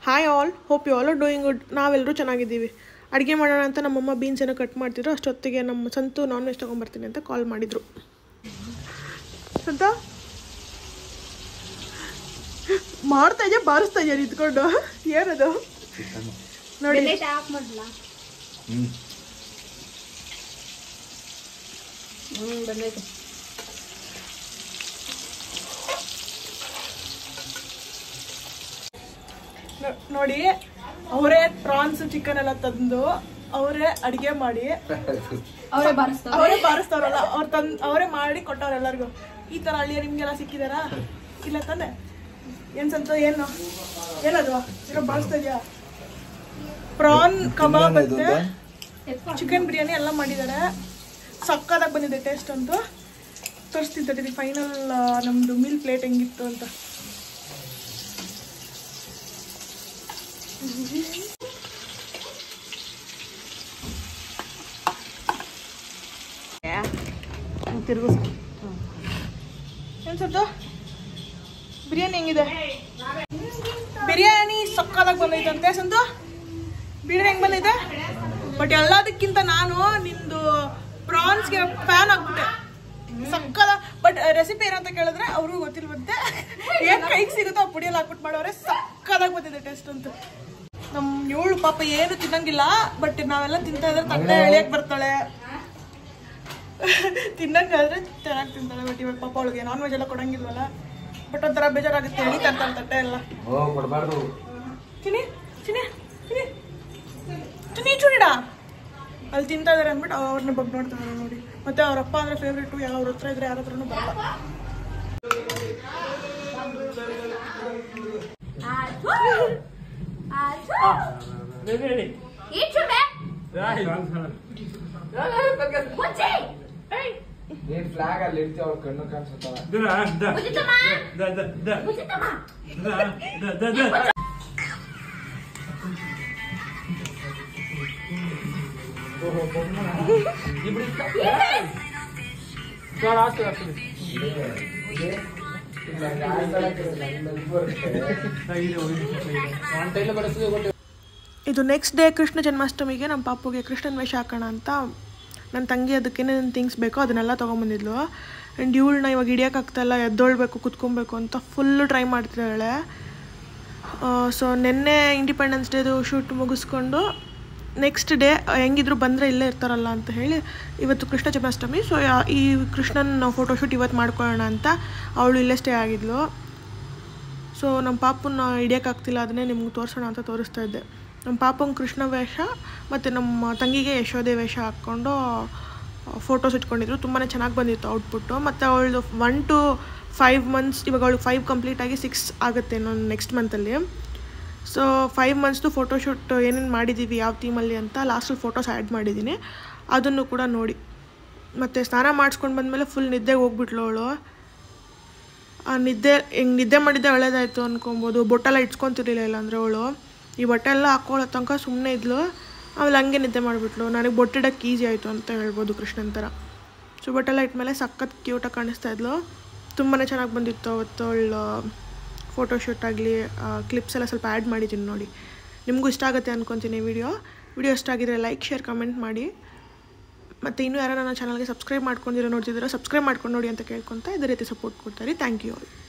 hi all hope you all are doing good ನಾವೆಲ್ಲರೂ ಚೆನ್ನಾಗಿದ್ದೀವಿ ಅಡುಗೆ ಮಾಡೋಣ ಅಂತ ನಮ್ಮಮ್ಮ ಬೀನ್ಸ್ ಏನೋ ಕಟ್ ಮಾಡ್ತಿದ್ರು ಅಷ್ಟೊತ್ತಿಗೆ ನಮ್ಮ ಸಂತು ನಾನ್ ವೆಜ್ ತೊಗೊಂಬರ್ತೀನಿ ಅಂತ ಕಾಲ್ ಮಾಡಿದರು ಸಂತ ಮಾಡ್ತಾ ಇದೆಯಾ ಬಾರಿಸ್ತಾ ಇದೆಯಾ ನಿಂತ್ಕೊಂಡು ಏನದು ನೋಡಿ ಹ್ಮ್ ನೋ- ನೋಡಿ ಅವರೇ ಪ್ರಾನ್ಸ್ ಚಿಕನ್ ಎಲ್ಲ ತಂದು ಅವರೇ ಅಡಿಗೆ ಮಾಡಿ ಅವರೇ ಬಾರಿಸ್ತಾರೆ ಅವರೇ ಬಾರಿಸ್ತಾರಲ್ಲ ಅವ್ರು ತಂದ್ ಅವರೇ ಮಾಡಿ ಕೊಟ್ಟವ್ರು ಎಲ್ಲರಿಗೂ ಈ ತರ ಹಳ್ಳಿಯ ನಿಮ್ಗೆಲ್ಲ ಸಿಕ್ಕಿದಾರಾ ಇಲ್ಲ ತಾನೆ ಏನ್ ಸಂತ ಏನು ಏನದು ಏನೋ ಬಾರಿಸ್ತಾ ಇದೆಯಾ ಪ್ರಾನ್ ಕಬಾಬ್ ಇದು ಅಂತೆ ಚಿಕನ್ ಬಿರಿಯಾನಿ ಎಲ್ಲ ಮಾಡಿದ್ದಾರೆ ಸಕ್ಕದಾಗಿ ಬಂದಿದೆ ಟೇಸ್ಟ್ ಅಂತೂ ತೋರಿಸ್ತೀನಿ ತಡೀರಿ ಫೈನಲ್ ನಮ್ದು ಮೀಲ್ ಪ್ಲೇಟ್ ಹೆಂಗಿತ್ತು ಅಂತ ತಿರುಗಿಸ್ ಅನ್ಸುತ್ತೋ ಬಿರಿಯಾನಿ ಹೆಂಗಿದೆ ಬಿರಿಯಾನಿ ಸಕ್ಕದಾಗಿ ಬಂದೈತಂತೆ ಸಂತು ಬಿರಿಯಾನಿ ಹೆಂಗ್ ಬಂದೈತೆ ಬಟ್ ಎಲ್ಲದಕ್ಕಿಂತ ನಾನು ನಿಂದು ಪ್ರಾನ್ಸ್ಗೆ ಫ್ಯಾನ್ ಆಗ್ಬಿಟ್ಟೆ ಸಕ್ಕದ ಬಟ್ ರೆಸಿಪಿ ಏನಂತ ಕೇಳಿದ್ರೆ ಅವ್ರಿಗೂ ಗೊತ್ತಿಲ್ವಂತೆ ಏನ್ ಕೈಗೆ ಸಿಗುತ್ತೋ ಆ ಪುಡಿಯಲ್ಲಿ ಹಾಕ್ಬಿಟ್ಟು ಮಾಡೋರೆ ಸಕ್ಕದಾಗಿ ಬಂದಿದೆ ಟೇಸ್ಟ್ ಅಂತ ನಮ್ ಇವಳು ಪಾಪ ಏನು ತಿನ್ನಂಗಿಲ್ಲ ಬಟ್ ನಾವೆಲ್ಲ ತಿಂತಾ ಇದ್ರೆ ತಟ್ಟೆ ಎಳಿಯಕ್ ಬರ್ತಾಳೆ ತಿನ್ನಂಗಾದ್ರೆ ಚೆನ್ನಾಗಿ ತಿಂತಾಳೆ ಬಟ್ ಇವಾಗ ಪಾಪ ಅವಳಿಗೆ ನಾನ್ ವೆಜ್ ಎಲ್ಲ ಕೊಡಂಗಿಲ್ವಲ್ಲ ಬಟ್ ಒಂಥರ ಬೇಜಾರಾಗುತ್ತೆ ಎಳಿತಾ ಇರ್ತಾಳೆ ತಟ್ಟೆ ಎಲ್ಲ ಓ ಕೊಡಬಾರ್ದು ಚಿನಿ ಚಿನಿ ಚಿನಿ ಚಿನಿ ಚುನಿಡ ಅಲ್ಲಿ ತಿಂತಾ ಇದಾರೆ ಅಂದ್ಬಿಟ್ಟು ಅವ್ರನ್ನ ಬಗ್ಗೆ ನೋಡ್ತಾರೆ ನೋಡಿ ಮತ್ತೆ ಅವ್ರ ಅಪ್ಪ ಅಂದ್ರೆ ಫೇವ್ರೇಟು ಯಾವ ಅವ್ರ ಹತ್ರ ಇದ್ರೆ ಯಾರ ಹತ್ರನೂ ಬರಲ್ಲ ನೀನ್ ಫ್ಲಾಗ್ ಅಲ್ಲಿ ಇರ್ತೀವಿ ಅವ್ರ ಕಣ್ಣು ಕಾಣಿಸುತ್ತವ ಇದು ನೆಕ್ಸ್ಟ್ ಡೇ ಕೃಷ್ಣ ಜನ್ಮಾಷ್ಟಮಿಗೆ ನಮ್ಮ ಪಾಪುಗೆ ಕೃಷ್ಣನ ವೇಷ ಹಾಕೋಣ ಅಂತ ನನ್ನ ತಂಗಿ ಅದಕ್ಕೆ ಏನೇನು ಥಿಂಗ್ಸ್ ಬೇಕೋ ಅದನ್ನೆಲ್ಲ ತೊಗೊಂಬಂದಿದ್ಲು ಆ್ಯಂಡ್ ಇವಳನ್ನ ಇವಾಗ ಹಿಡಿಯೋಕ್ಕಾಗ್ತಾಯಿಲ್ಲ ಎದ್ದೊಳ್ಬೇಕು ಕುತ್ಕೊಬೇಕು ಅಂತ ಫುಲ್ಲು ಟ್ರೈ ಮಾಡ್ತಿದ್ದಾಳೆ ಸೊ ನಿನ್ನೆ ಇಂಡಿಪೆಂಡೆನ್ಸ್ ಡೇದು ಶೂಟ್ ಮುಗಿಸ್ಕೊಂಡು ನೆಕ್ಸ್ಟ್ ಡೇ ಹೆಂಗಿದ್ರು ಬಂದರೆ ಇಲ್ಲೇ ಇರ್ತಾರಲ್ಲ ಅಂತ ಹೇಳಿ ಇವತ್ತು ಕೃಷ್ಣ ಜನ್ಮಾಷ್ಟಮಿ ಸೊ ಈ ಕೃಷ್ಣನ ಫೋಟೋಶೂಟ್ ಇವತ್ತು ಮಾಡ್ಕೊಳ್ಳೋಣ ಅಂತ ಅವಳು ಇಲ್ಲೇ ಸ್ಟೇ ಆಗಿದ್ಲು ಸೊ ನಮ್ಮ ಪಾಪನ್ನ ಹಿಡಿಯೋಕ್ಕಾಗ್ತಿಲ್ಲ ಅದನ್ನೇ ನಿಮ್ಗೆ ತೋರಿಸೋಣ ಅಂತ ತೋರಿಸ್ತಾ ಇದ್ದೆ ನಮ್ಮ ಪಾಪಂಗೆ ಕೃಷ್ಣ ವೇಷ ಮತ್ತು ನಮ್ಮ ತಂಗಿಗೆ ಯಶೋದೆ ವೇಷ ಹಾಕ್ಕೊಂಡು ಫೋಟೋಸ್ ಇಟ್ಕೊಂಡಿದ್ರು ತುಂಬಾ ಚೆನ್ನಾಗಿ ಬಂದಿತ್ತು ಔಟ್ಪುಟ್ಟು ಮತ್ತು ಅವಳದು ಒನ್ ಟು ಫೈವ್ ಮಂತ್ಸ್ ಇವಾಗ ಅವಳಿಗೆ ಫೈವ್ ಕಂಪ್ಲೀಟ್ ಆಗಿ ಸಿಕ್ಸ್ ಆಗುತ್ತೆ ಇನ್ನೊಂದು ನೆಕ್ಸ್ಟ್ ಮಂತಲ್ಲಿ ಸೊ ಫೈವ್ ಮಂತ್ಸ್ದು ಫೋಟೋಶೂಟ್ ಏನೇನು ಮಾಡಿದ್ದೀವಿ ಯಾವ ಥೀಮಲ್ಲಿ ಅಂತ ಲಾಸ್ಟಲ್ಲಿ ಫೋಟೋಸ್ ಆ್ಯಡ್ ಮಾಡಿದ್ದೀನಿ ಅದನ್ನು ಕೂಡ ನೋಡಿ ಮತ್ತು ಸ್ನಾನ ಮಾಡಿಸ್ಕೊಂಡು ಬಂದಮೇಲೆ ಫುಲ್ ನಿದ್ದೆಗೆ ಹೋಗ್ಬಿಟ್ಲು ಅವಳು ಆ ನಿದ್ದೆ ಹಿಂಗೆ ನಿದ್ದೆ ಮಾಡಿದ್ದೆ ಒಳ್ಳೇದಾಯಿತು ಅನ್ಕೊಬೋದು ಬೊಟ್ಟೆಲ್ಲ ಇಟ್ಸ್ಕೊತಿರ್ಲಿಲ್ಲ ಇಲ್ಲ ಅಂದರೆ ಅವಳು ಈ ಬಟ್ಟೆ ಎಲ್ಲ ಹಾಕೊಳ್ಳೋ ತನಕ ಸುಮ್ಮನೆ ಇದ್ಲು ಆಮೇಲೆ ಹಂಗೆ ನಿದ್ದೆ ಮಾಡಿಬಿಟ್ಲು ನನಗೆ ಬೊಟ್ಟಿಡಕ್ಕೆ ಈಸಿ ಆಯಿತು ಅಂತ ಹೇಳ್ಬೋದು ಕೃಷ್ಣನ್ ಥರ ಸೊ ಬಟ್ಟೆಲ್ಲ ಇಟ್ಮೇಲೆ ಸಖತ್ ಕ್ಯೂಟಾಗಿ ಕಾಣಿಸ್ತಾ ಇದ್ಲು ತುಂಬಾ ಚೆನ್ನಾಗಿ ಬಂದಿತ್ತು ಅವತ್ತು ಅವಳು ಫೋಟೋಶೂಟ್ ಆಗಲಿ ಕ್ಲಿಪ್ಸ್ ಎಲ್ಲ ಸ್ವಲ್ಪ ಆ್ಯಡ್ ಮಾಡಿದ್ದೀನಿ ನೋಡಿ ನಿಮಗೂ ಇಷ್ಟ ಆಗುತ್ತೆ ಅಂದ್ಕೊತೀನಿ ವಿಡಿಯೋ ವಿಡಿಯೋ ಇಷ್ಟ ಆಗಿದ್ರೆ ಲೈಕ್ ಶೇರ್ ಕಮೆಂಟ್ ಮಾಡಿ ಮತ್ತು ಇನ್ನೂ ಯಾರು ನನ್ನ ಚಾನಲ್ಗೆ ಸಬ್ಸ್ಕ್ರೈಬ್ ಮಾಡ್ಕೊಂಡಿರೋ ನೋಡ್ತಿದ್ದೀರೋ ಸಬ್ಸ್ಕ್ರೈಬ್ ಮಾಡ್ಕೊಂಡು ನೋಡಿ ಅಂತ ಕೇಳ್ಕೊತಾ ಇದೇ ರೀತಿ ಸಪೋರ್ಟ್ ಕೊಡ್ತಾರೆ ಥ್ಯಾಂಕ್ ಯು ಆಲ್